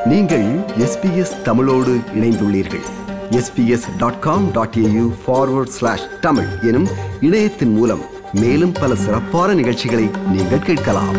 நீங்கள் எஸ்பிஎஸ் தமிழோடு இணைந்துள்ளீர்கள் S B S dot com dot A U forward slash Tamil எனும் இணையத்தின் மூலம் மேலும் பல சிறப்பான நிகழ்ச்சிகளை நீங்கள் கேட்கலாம்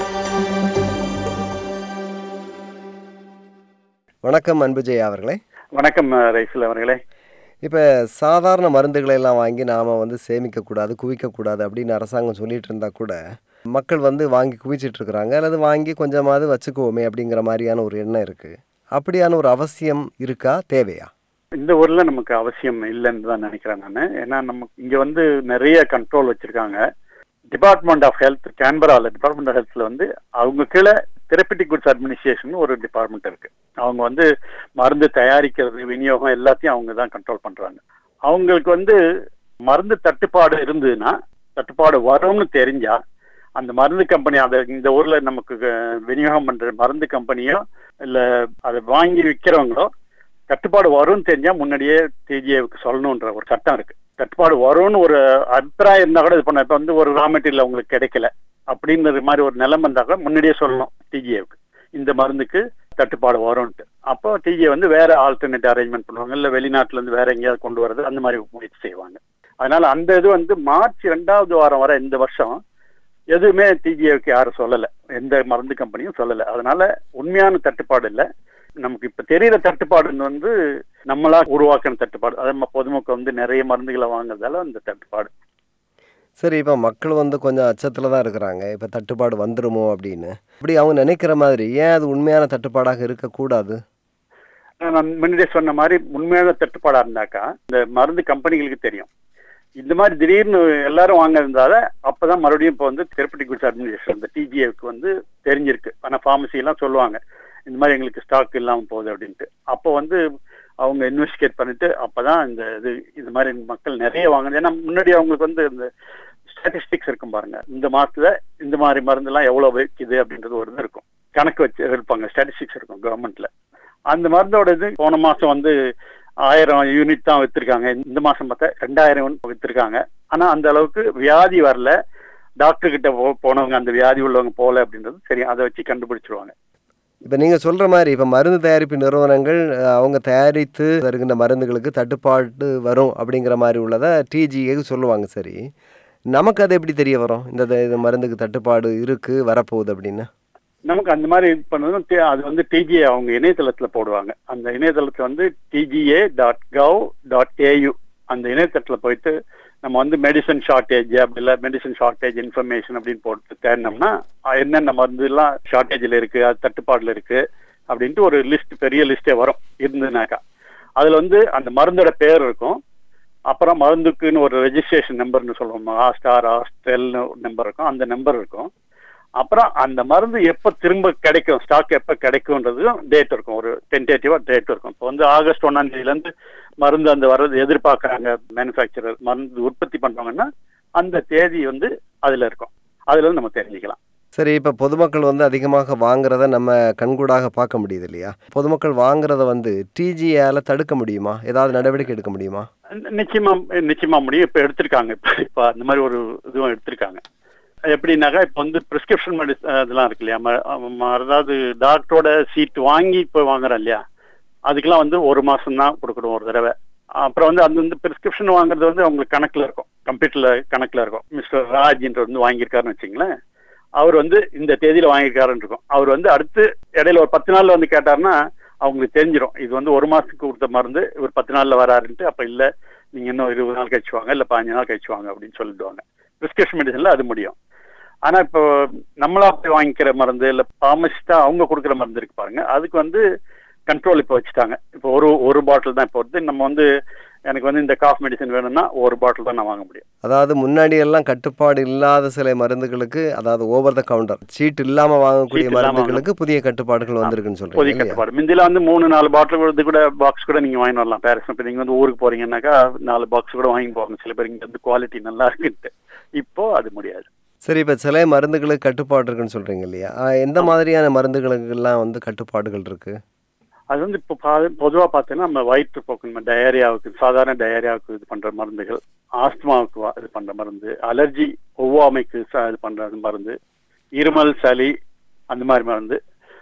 வணக்கம் அன்பு ஜெயா அவர்களே வணக்கம் ரைசில் அவர்களே இப்போ சாதாரண மருந்துகளை எல்லாம் வாங்கி நாம் வந்து சேமிக்கக்கூடாது குவிக்கக்கூடாது அப்படின்னு அரசாங்கம் சொல்லிட்டு இருந்தா கூட மக்கள் வந்து வாங்கி குவிச்சிட்டு இருக்கிறாங்க அல்லது வாங்கி கொஞ்சமாவது வச்சுக்குவோமே அப்படிங்கிற மாதிரியான ஒரு எண்ணம் இருக்குது அப்படியான ஒரு அவசியம் இருக்கா தேவையா இந்த ஊர்ல நமக்கு அவசியம் இல்லைன்னு தான் நினைக்கிறேன் நான் ஏன்னா நமக்கு இங்க வந்து நிறைய கண்ட்ரோல் வச்சிருக்காங்க டிபார்ட்மெண்ட் ஆஃப் ஹெல்த் கேன்பரால டிபார்ட்மெண்ட் ஆஃப் ஹெல்த்ல வந்து அவங்க கீழே தெரப்பிட்டிக் குட்ஸ் அட்மினிஸ்ட்ரேஷன் ஒரு டிபார்ட்மெண்ட் இருக்கு அவங்க வந்து மருந்து தயாரிக்கிறது விநியோகம் எல்லாத்தையும் அவங்க தான் கண்ட்ரோல் பண்றாங்க அவங்களுக்கு வந்து மருந்து தட்டுப்பாடு இருந்ததுன்னா தட்டுப்பாடு வரும்னு தெரிஞ்சா அந்த மருந்து கம்பெனி அதை இந்த ஊர்ல நமக்கு அஹ், விநியோகம் பண்ற மருந்து கம்பெனியோ இல்ல அதை வாங்கி விற்கிறவங்களோ தட்டுப்பாடு வரும்னு தெரிஞ்சா முன்னாடியே டிஜிஏவுக்கு சொல்லணுன்ற ஒரு சட்டம் இருக்கு தட்டுப்பாடு வரும்னு ஒரு அபிப்பிராயம் இருந்தா கூட இது பண்ண இப்ப வந்து ஒரு ரா மெட்டீரியல் உங்களுக்கு கிடைக்கல அப்படின்றது மாதிரி ஒரு நிலைமை இருந்தா கூட முன்னாடியே சொல்லணும் டிஜிஏவுக்கு இந்த மருந்துக்கு தட்டுப்பாடு வரும்ன்ட்டு அப்போ டிஜிஏ வந்து வேற ஆல்டர்னேட் அரேஞ்ச்மெண்ட் பண்ணுவாங்க இல்ல வெளிநாட்டுல இருந்து வேற எங்கேயாவது கொண்டு வரது அந்த மாதிரி முயற்சி செய்வாங்க அதனால அந்த இது வந்து மார்ச் ரெண்டாவது வாரம் வர இந்த வருஷம் எதுவுமே டிஜிஏவுக்கு யாரும் சொல்லல எந்த மருந்து கம்பெனியும் சொல்லல அதனால உண்மையான தட்டுப்பாடு இல்ல நமக்கு இப்ப தெரியிற தட்டுப்பாடு வந்து நம்மளா உருவாக்கின தட்டுப்பாடு அது நம்ம பொதுமக்கள் வந்து நிறைய மருந்துகளை வாங்குறதால அந்த தட்டுப்பாடு சரி இப்போ மக்கள் வந்து கொஞ்சம் அச்சத்தில் தான் இருக்கிறாங்க இப்போ தட்டுப்பாடு வந்துருமோ அப்படின்னு அப்படி அவங்க நினைக்கிற மாதிரி ஏன் அது உண்மையான தட்டுப்பாடாக இருக்கக்கூடாது நான் முன்னாடியே சொன்ன மாதிரி உண்மையான தட்டுப்பாடா இருந்தாக்கா இந்த மருந்து கம்பெனிகளுக்கு தெரியும் இந்த மாதிரி திடீர்னு எல்லாரும் வாங்கினதால அப்பதான் மறுபடியும் இப்போ வந்து தெரப்பட்டிக் குட்ஸ் அட்மினிஸ்ட்ரேஷன் இந்த டிஜிஏக்கு வந்து தெரிஞ்சிருக்கு ஆனா pharmacy எல்லாம் சொல்லுவாங்க இந்த மாதிரி எங்களுக்கு ஸ்டாக் இல்லாம போகுது அப்படின்ட்டு அப்போ வந்து அவங்க இன்வெஸ்டிகேட் பண்ணிட்டு அப்பதான் இந்த இது இது மாதிரி மக்கள் நிறைய வாங்குது ஏன்னா முன்னாடி அவங்களுக்கு வந்து இந்த ஸ்டாட்டிஸ்டிக்ஸ் இருக்கும் பாருங்க இந்த மாசத்துல இந்த மாதிரி மருந்தெல்லாம் எவ்வளவு விற்குது அப்படின்றது ஒரு இது இருக்கும் கணக்கு வச்சு இருப்பாங்க ஸ்டாட்டிஸ்டிக்ஸ் இருக்கும் கவர்மெண்ட்ல அந்த மருந்தோட இது போன மாசம் வந்து ஆயிரம் யூனிட் தான் வித்திருக்காங்க இந்த மாசம் பார்த்தா ரெண்டாயிரம் வித்திருக்காங்க ஆனா அந்த அளவுக்கு வியாதி வரல டாக்டர் கிட்ட போ- போனவங்க அந்த வியாதி உள்ளவங்க போல அப்படின்றது சரி அதை வச்சு கண்டுபிடிச்சிருவாங்க இப்போ நீங்கள் சொல்கிற மாதிரி இப்போ மருந்து தயாரிப்பு நிறுவனங்கள் அஹ், அவங்க தயாரித்து வருகின்ற மருந்துகளுக்கு தட்டுப்பாடு வரும் அப்படிங்கிற மாதிரி உள்ளதை டிஜிஏக்கு சொல்லுவாங்க சரி நமக்கு அது எப்படி தெரிய வரும் இந்த த- இந்த மருந்துக்கு தட்டுப்பாடு இருக்குது வரப்போகுது அப்படின்னு நமக்கு அந்த மாதிரி இது பண்ணதும் தி- அது வந்து டிஜிஏ அவங்க இணையதளத்துல போடுவாங்க அந்த இணையதளத்துல வந்து T G A dot gov dot A U அந்த இணையதளத்துல போயிட்டு நம்ம வந்து மெடிசன் ஷார்ட்டேஜ் அப்படி இல்லை மெடிசன் ஷார்ட்டேஜ் இன்ஃபர்மேஷன் அப்படின்னு போட்டு தேடினோம்னா அஹ், என்னென்ன மருந்து எல்லாம் ஷார்ட்டேஜில் இருக்கு அது தட்டுப்பாடுல இருக்கு அப்படின்ட்டு ஒரு லிஸ்ட் பெரிய லிஸ்டே வரும் இருந்ததுனாக்கா அதுல வந்து அந்த மருந்தோட பேர் இருக்கும் அப்புறம் மருந்துக்குன்னு ஒரு ரெஜிஸ்ட்ரேஷன் நம்பர்னு சொல்லுவோம் ஆஸ்டார் ஆஸ்டெல்னு நம்பர் இருக்கும் அந்த நம்பர் இருக்கும் அப்புறம் அந்த மருந்து எப்ப திரும்ப கிடைக்கும் ஸ்டாக் எப்ப கிடைக்கும்ன்றதும் டேட் இருக்கும் ஒரு டென்டேட்டிவா டேட் இருக்கும் இப்போ வந்து ஆகஸ்ட் ஒன்னாம் தேதியில இருந்து மருந்து அந்த வர்றது எதிர்பார்க்கறாங்க மேனுஃபேக்சரர் மருந்து உற்பத்தி பண்றாங்கன்னா அந்த தேதி வந்து அதுல இருக்கும் அதுல இருந்து நம்ம தெரிஞ்சுக்கலாம் சரி இப்போ பொதுமக்கள் வந்து அதிகமாக வாங்குறத நம்ம கண்கூடாக பார்க்க முடியுது இல்லையா பொதுமக்கள் வாங்குறத வந்து டிஜிஏல தடுக்க முடியுமா ஏதாவது நடவடிக்கை எடுக்க முடியுமா நி- நிச்சயமா நிச்சயமா முடியும் இப்ப எடுத்திருக்காங்க இப்ப இப்ப அந்த மாதிரி ஒரு இதுவும் எடுத்திருக்காங்க எப்படின்னாக்கா இப்ப வந்து பிரிஸ்கிரிப்ஷன் மெடிசன் இதெல்லாம் இருக்கு இல்லையா ம- ம- அதாவது டாக்டரோட சீட் வாங்கி இப்ப வாங்குறோம் இல்லையா அதுக்கெல்லாம் வந்து ஒரு மாசம் தான் கொடுக்கணும் ஒரு தடவை அப்புறம் வந்து அந்த வந்து பிரிஸ்கிரிப்ஷன் வாங்குறது வந்து அவங்களுக்கு கணக்குல இருக்கும் கம்ப்யூட்டர்ல கணக்குல இருக்கும் மிஸ்டர் ராஜ்ன்ற வந்து வாங்கியிருக்காருன்னு வச்சுங்களேன் அவர் வந்து இந்த தேதியில வாங்கியிருக்காருன்னு இருக்கும் அவர் வந்து அடுத்து இடையில ஒரு பத்து நாள்ல வந்து கேட்டாருன்னா அவங்களுக்கு தெரிஞ்சிடும் இது வந்து ஒரு மாசத்துக்கு கொடுத்த மருந்து இவர் பத்து நாள்ல வராருன்ட்டு அப்ப இல்ல நீங்க இன்னும் இருபது நாள் கழிச்சு வாங்க இல்ல பதினஞ்சு நாள் கழிச்சு வாங்க அப்படின்னு சொல்லிடுவாங்க பிரிஸ்கிரிப்ஷன் மெடிசன்ல அது முடியும் ஆனா இப்போ நம்மளா போய் வாங்கிக்கிற மருந்து இல்ல பார்மசிஸ்டா அவங்க கொடுக்குற மருந்து இருக்கு பாருங்க அதுக்கு வந்து கண்ட்ரோல் இப்போ வச்சுட்டாங்க இப்போ ஒரு ஒரு பாட்டில் தான் இப்போ வருது நம்ம வந்து எனக்கு வந்து இந்த காஃப் மெடிசன் வேணும்னா ஒரு பாட்டில் தான் நான் வாங்க முடியும் அதாவது முன்னாடி எல்லாம் கட்டுப்பாடு இல்லாத சில மருந்துகளுக்கு அதாவது ஓவர் த கவுண்டர் சீட் இல்லாம வாங்கக்கூடிய சீட் இல்லாம மருந்துகளுக்கு புதிய கட்டுப்பாடுகள் வந்திருக்குன்னு பொதி சொல்றீங்க இல்லையா கட்டுப்பாடு முந்தில வந்து மூணு நாலு பாட்டில் கொடுத்து கூட பாக்ஸ் கூட நீங்க வாங்கி வரலாம் பேரஸ் இப்போ நீங்க வந்து ஊருக்கு போறீங்கன்னாக்கா நாலு பாக்ஸ் கூட வாங்கி போவாங்க சில பேர் இங்க வந்து குவாலிட்டி நல்லா இருக்குன்ட்டு இப்போ அது முடியாது சரி இப்போ சில மருந்துகளுக்கு கட்டுப்பாடு இருக்குன்னு சொல்றீங்க இல்லையா ஆஹ் எந்த மாதிரியான மருந்துகளுக்கெல்லாம் வந்து கட்டுப்பாடுகள் இருக்கு அது வந்து இப்போ பா- பொதுவா பார்த்தீங்கன்னா நம்ம வயிற்றுப்போக்கு நம்ம டயரியாவுக்கு சாதாரண டயரியாவுக்கு இது பண்ற மருந்துகள் ஆஸ்துமாவுக்கு வா- இது பண்ற மருந்து அலர்ஜி ஒவ்வாமைக்கு ச- இது பண்ற மருந்து இருமல் சளி அந்த மாதிரி மருந்து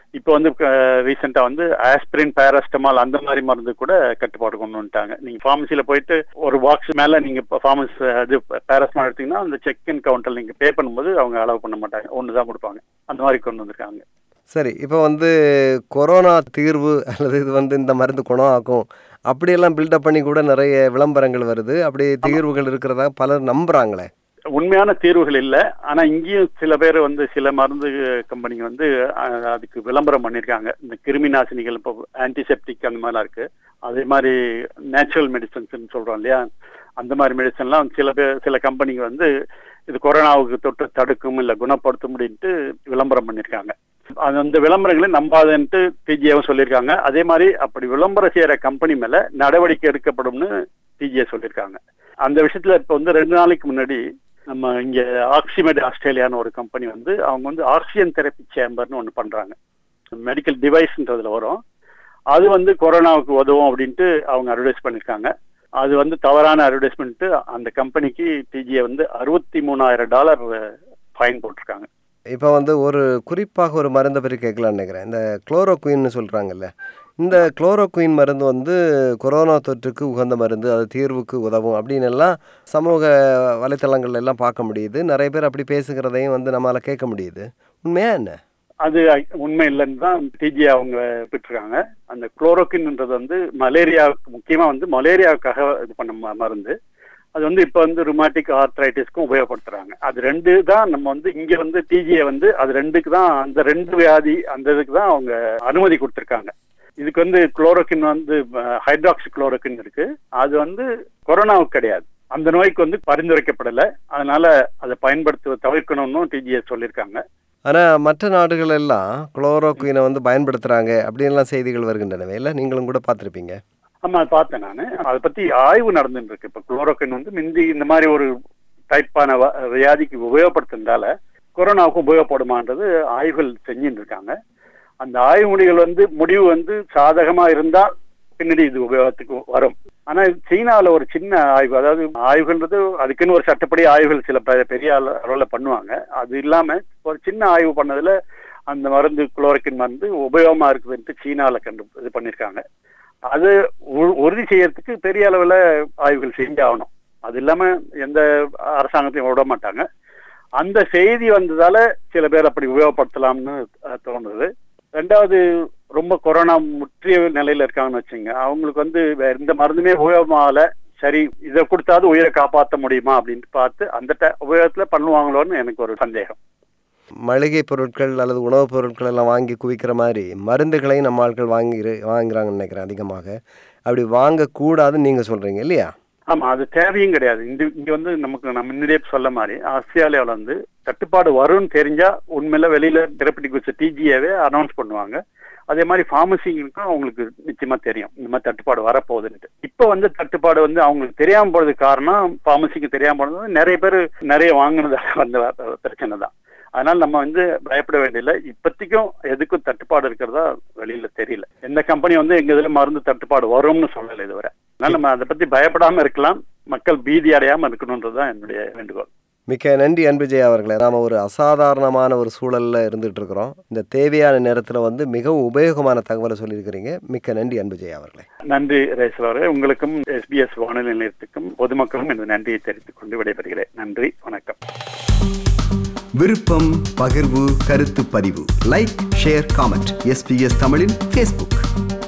இப்போ வந்து ரீசெண்டா வந்து ஆஸ்பிரின் பேராஸ்டமால் அந்த மாதிரி மருந்து கூட கட்டுப்பாடு கொண்டு வந்துட்டாங்க நீங்க ஃபார்மசியில போயிட்டு ஒரு பாக்ஸ் மேல நீங்க ஃபார்மஸ் அது பேராஸ்டமால் எடுத்தீங்கன்னா அந்த செக் இன் கவுண்டர் நீங்க பே பண்ணும்போது அவங்க அலோவ் பண்ண மாட்டாங்க ஒன்று தான் கொடுப்பாங்க அந்த மாதிரி கொண்டு வந்திருக்காங்க சரி இப்போ வந்து கொரோனா தீர்வு அல்லது இது வந்து இந்த மருந்து குணம் ஆக்கும் அப்படியெல்லாம் பில்டப் பண்ணி கூட நிறைய விளம்பரங்கள் வருது அப்படி தீர்வுகள் இருக்கிறதா பலர் நம்புறாங்களே உண்மையான தீர்வுகள் இல்லை ஆனா இங்கேயும் சில பேர் வந்து சில மருந்து கம்பெனிங்க வந்து அஹ், அதுக்கு விளம்பரம் பண்ணியிருக்காங்க இந்த கிருமி நாசினிகள் இப்போ ஆன்டிசெப்டிக் அந்த மாதிரிலாம் இருக்கு அதே மாதிரி நேச்சுரல் மெடிசன்ஸ் சொல்றோம் இல்லையா அந்த மாதிரி மெடிசன்லாம் சில பேர் சில கம்பெனிங்க வந்து இது கொரோனாவுக்கு தொற்று தடுக்கும் இல்லை குணப்படுத்தும் அப்படின்ட்டு விளம்பரம் பண்ணியிருக்காங்க அது அந்த விளம்பரங்களை நம்பாதுன்ட்டு டிஜிஏவும் சொல்லியிருக்காங்க அதே மாதிரி அப்படி விளம்பரம் செய்யற கம்பெனி மேல நடவடிக்கை எடுக்கப்படும்னு டிஜிஏ சொல்லியிருக்காங்க அந்த விஷயத்துல இப்போ வந்து ரெண்டு நாளைக்கு முன்னாடி நம்ம இங்க ஆக்சிமெட் ஆஸ்திரேலியான்னு ஒரு கம்பெனி வந்து அவங்க வந்து ஆக்சிஜன் தெரப்பி சேம்பர்னு ஒன்று பண்றாங்க மெடிக்கல் டிவைஸ்ன்றதுல வரும் அது வந்து கொரோனாவுக்கு உதவும் அப்படின்ட்டு அவங்க அட்வர்டைஸ் பண்ணியிருக்காங்க அது வந்து தவறான அட்வர்டைஸ்மெண்ட் அந்த கம்பெனிக்கு டிஜிஏ வந்து அறுபத்தி மூணாயிரம் டாலர் ஃபைன் போட்டிருக்காங்க இப்போ வந்து ஒரு குறிப்பாக ஒரு மருந்தை பற்றி கேட்கலான்னு நினைக்கிறேன் இந்த குளோரோகுயின்னு சொல்கிறாங்கல்ல இந்த குளோரோகுயின் மருந்து வந்து கொரோனா தொற்றுக்கு உகந்த மருந்து அது தீர்வுக்கு உதவும் அப்படின்னு எல்லாம் சமூக வலைத்தளங்கள்ல எல்லாம் பார்க்க முடியுது நிறைய பேர் அப்படி பேசுகிறதையும் வந்து நம்மளால் கேட்க முடியுது உண்மையா என்ன அது உண்மை இல்லைன்னு தான் டிஜி அவங்க விட்டுருக்காங்க அந்த குளோரோக்கின்ன்றது வந்து மலேரியாவுக்கு முக்கியமா வந்து மலேரியாவுக்காக இது பண்ண ம- மருந்து அது வந்து இப்போ வந்து ருமாட்டிக் ஆர்த்ரைட்டிஸ்க்கும் உபயோகப்படுத்துறாங்க அது ரெண்டு தான் நம்ம வந்து இங்க வந்து டிஜியை வந்து அது ரெண்டுக்கு தான் அந்த ரெண்டு வியாதி அந்த இதுக்கு தான் அவங்க அனுமதி கொடுத்துருக்காங்க இதுக்கு வந்து குளோரோக்கின் வந்து ஹைட்ராக்சி குளோரோக்கின் இருக்கு அது வந்து கொரோனாவுக்கு கிடையாது அந்த நோய்க்கு வந்து பரிந்துரைக்கப்படலை அதனால அதை பயன்படுத்த தவிர்க்கணும்னு டிஜிஏ சொல்லியிருக்காங்க ஆனால் மற்ற நாடுகள் எல்லாம் குளோரோகுயினை வந்து பயன்படுத்துகிறாங்க அப்படின்லாம் செய்திகள் வருகின்றனவே இல்லை நீங்களும் கூட பார்த்துருப்பீங்க ஆமா அது பார்த்தேன் நான் அதை பத்தி ஆய்வு நடந்துட்டு இருக்கு இப்ப குளோரோக்கின் வந்து முந்தி இந்த மாதிரி ஒரு டைப்பான வ- வியாதிக்கு உபயோகப்படுத்துறதால கொரோனாவுக்கு உபயோகப்படுமான்றது ஆய்வுகள் செஞ்சுட்டு இருக்காங்க அந்த ஆய்வு முடிவுகள் வந்து முடிவு வந்து சாதகமா இருந்தா பின்னாடி இது உபயோகத்துக்கு வரும் ஆனா சீனால ஒரு சின்ன ஆய்வு அதாவது ஆய்வுன்றது அதுக்குன்னு ஒரு சட்டப்படி ஆய்வுகள் சில பெ- பெரிய அள- அளவுல பண்ணுவாங்க அது இல்லாம ஒரு சின்ன ஆய்வு பண்ணதுல அந்த மருந்து குளோரோக்கின் மருந்து உபயோகமா இருக்குதுன்ட்டு சீனால கண்டு இது பண்ணிருக்காங்க அது உ- உறுதி செய்யறதுக்கு பெரிய அளவுல ஆய்வுகள் செஞ்சு ஆகணும் அது இல்லாம எந்த அரசாங்கத்தையும் விட மாட்டாங்க அந்த செய்தி வந்ததால சில பேர் அப்படி உபயோகப்படுத்தலாம்னு அஹ், தோணுது ரெண்டாவது ரொம்ப கொரோனா முற்றிய நிலையில இருக்காங்கன்னு வச்சுங்க அவங்களுக்கு வந்து வேற எந்த மருந்துமே உபயோகமாகல சரி இதை கொடுத்தாவது உயிரை காப்பாற்ற முடியுமா அப்படின்ட்டு பார்த்து அந்த ட- உபயோகத்துல பண்ணுவாங்களோன்னு எனக்கு ஒரு சந்தேகம் மளிகை பொருட்கள் அல்லது உணவுப் பொருட்கள் எல்லாம் வாங்கி குவிக்கிற மாதிரி மருந்துகளையும் நம்ம ஆட்கள் வாங்கி வாங்குறாங்கன்னு நினைக்கிறேன் அதிகமாக அப்படி வாங்கக்கூடாதுன்னு நீங்கள் சொல்கிறீங்க இல்லையா ஆமா அது தேவையும் கிடையாது இந்த இங்க வந்து நமக்கு நம்ம முன்னாடியே சொல்ல மாதிரி ஆஸ்திரேலியாவில் வந்து தட்டுப்பாடு வரும்னு தெரிஞ்சா உண்மையில வெளியில தெரப்பட்டிக் வச்ச டிஜியாவே அனௌன்ஸ் பண்ணுவாங்க அதே மாதிரி ஃபார்மசிங்களுக்கும் அவங்களுக்கு நிச்சயமா தெரியும் இந்த மாதிரி தட்டுப்பாடு வரப்போகுதுன்ட்டு இப்போ வந்து தட்டுப்பாடு வந்து அவங்களுக்கு தெரியாம போறதுக்கு காரணம் ஃபார்மசிக்கு தெரியாம போனது வந்து நிறைய பேர் நிறைய வாங்கினதால வந்த பிரச்சனை தான் அதனால நம்ம வந்து பயப்பட வேண்டியதில்லை இப்போதைக்கும் எதுக்கும் தட்டுப்பாடு இருக்கிறதா வெளியில தெரியல எந்த கம்பெனி வந்து எங்க இதுல மருந்து தட்டுப்பாடு வரும்னு சொல்லலை இதுவரை அதனால நம்ம அதை பத்தி பயப்படாம இருக்கலாம் மக்கள் பீதி அடையாம இருக்கணும்ன்றதுதான் என்னுடைய வேண்டுகோள் மிக்க நன்றி அன்புஜெய் அவர்களே நாம் ஒரு அசாதாரணமான ஒரு சூழலில் இருந்துகிட்டு இருக்கிறோம் இந்த தேவையான நேரத்தில் வந்து மிகவும் உபயோகமான தகவலை சொல்லியிருக்கிறீங்க மிக்க நன்றி அன்புஜெய் அவர்களே நன்றி ரேசல் அவர்களே உங்களுக்கும் எஸ்பிஎஸ் வானொலி நிலையத்துக்கும் பொதுமக்களும் இந்த நன்றியை தெரிவித்துக் கொண்டு விடைபெறுகிறேன் நன்றி வணக்கம் விருப்பம் பகிர்வு கருத்து பதிவு லைக் ஷேர் காமெண்ட் எஸ்பிஎஸ் தமிழின் ஃபேஸ்புக்